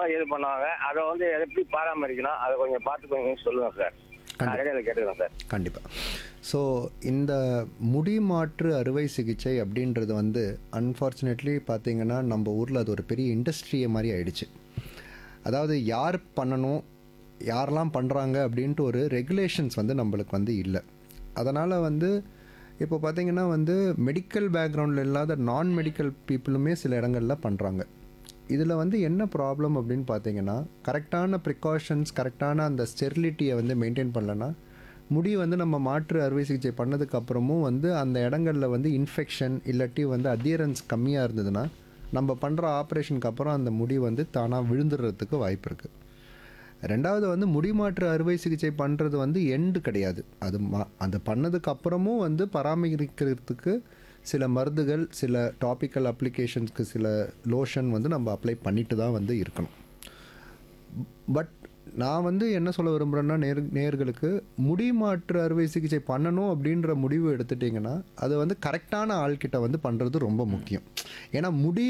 பண்ணுவாங்க இது பண்ணுவாங்க அதை வந்து எப்படி பராமரிக்கணும் அதை கொஞ்சம் பார்த்து கொஞ்சம் சொல்லுங்க சார் நான் இடையில கேட்டுக்கிறேன் சார் கண்டிப்பாக ஸோ இந்த முடி மாற்று அறுவை சிகிச்சை அப்படின்றது வந்து அன்ஃபார்ச்சுனேட்லி பார்த்தீங்கன்னா நம்ம ஊரில் அது ஒரு பெரிய இண்டஸ்ட்ரியை மாதிரி ஆயிடுச்சு அதாவது யார் பண்ணணும் யாரெல்லாம் பண்ணுறாங்க அப்படின்ட்டு ஒரு ரெகுலேஷன்ஸ் வந்து நம்மளுக்கு வந்து இல்லை அதனால் வந்து இப்போ பார்த்தீங்கன்னா வந்து மெடிக்கல் பேக்ரவுண்டில் இல்லாத நான் மெடிக்கல் பீப்புளுமே சில இடங்களில் பண்ணுறாங்க இதில் வந்து என்ன ப்ராப்ளம் அப்படின்னு பார்த்தீங்கன்னா கரெக்டான ப்ரிகாஷன்ஸ் கரெக்டான அந்த ஸ்டெரிலிட்டியை வந்து மெயின்டைன் பண்ணலன்னா முடி வந்து நம்ம மாற்று அறுவை சிகிச்சை பண்ணதுக்கு அப்புறமும் வந்து அந்த இடங்கள்ல வந்து இன்ஃபெக்ஷன் இல்லாட்டி வந்து அடியரன்ஸ் கம்மியாக இருந்ததுன்னா நம்ம பண்ணுற ஆப்ரேஷனுக்கு அப்புறம் அந்த முடி வந்து தானாக விழுந்துடுறதுக்கு வாய்ப்பு இருக்குது ரெண்டாவது வந்து முடி மாற்று அறுவை சிகிச்சை பண்ணுறது வந்து எண்டு கிடையாது அது மா அது பண்ணதுக்கு அப்புறமும் வந்து பராமரிக்கிறதுக்கு சில மருந்துகள் சில டாபிக்கல் அப்ளிகேஷன்ஸ்க்கு சில லோஷன் வந்து நம்ம அப்ளை பண்ணிட்டு தான் வந்து இருக்கணும் பட் நான் வந்து என்ன சொல்ல விரும்புகிறேன்னா நேர் நேர்களுக்கு முடி மாற்று அறுவை சிகிச்சை பண்ணணும் அப்படின்ற முடிவு எடுத்துட்டிங்கன்னா அது வந்து கரெக்டான ஆள்கிட்ட வந்து பண்ணுறது ரொம்ப முக்கியம் ஏன்னா முடி